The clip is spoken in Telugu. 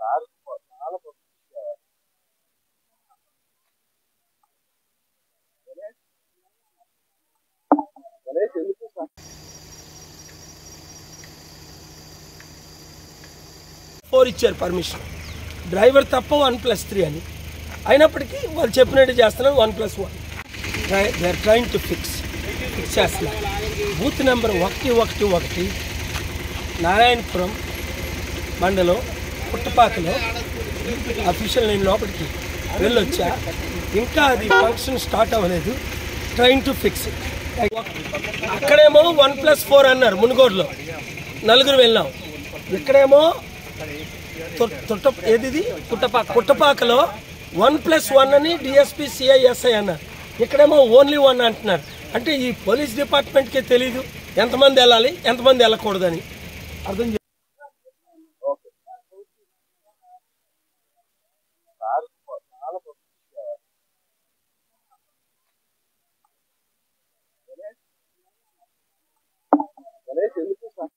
సార్ చాలా పంపించారు గణేష్ ఎందుకు సార్ ఫోర్ ఇచ్చారు పర్మిషన్ డ్రైవర్ తప్ప వన్ ప్లస్ త్రీ అని అయినప్పటికీ వాళ్ళు చెప్పినట్టు చేస్తున్నారు one plus one they are trying to fix fix చేస్తున్నారు బూత్ నెంబర్ ఒకటి ఒకటి ఒకటి నారాయణపురం మండలం పుట్టపాకలో అఫీషియల్ నేను లోపలికి వెళ్ళొచ్చా ఇంకా అది ఫంక్షన్ స్టార్ట్ అవ్వలేదు ట్రైన్ టు ఫిక్స్ అక్కడేమో వన్ ప్లస్ ఫోర్ అన్నారు మునుగోడులో నలుగురు వెళ్ళాం ఇక్కడేమో తొ- తొట్ట ఏది పుట్టపాక పుట్టపాకలో వన్ ప్లస్ వన్ అని డిఎస్పీ సిఐఎస్ఐ అన్నారు ఇక్కడేమో ఓన్లీ వన్ అంటున్నారు అంటే ఈ పోలీస్ డిపార్ట్మెంట్కే తెలీదు ఎంతమంది వెళ్ళాలి ఎంతమంది వెళ్ళకూడదని అర్థం చే- సార్ చాలా పంపించారు గణేష్ ఎందుకు సార్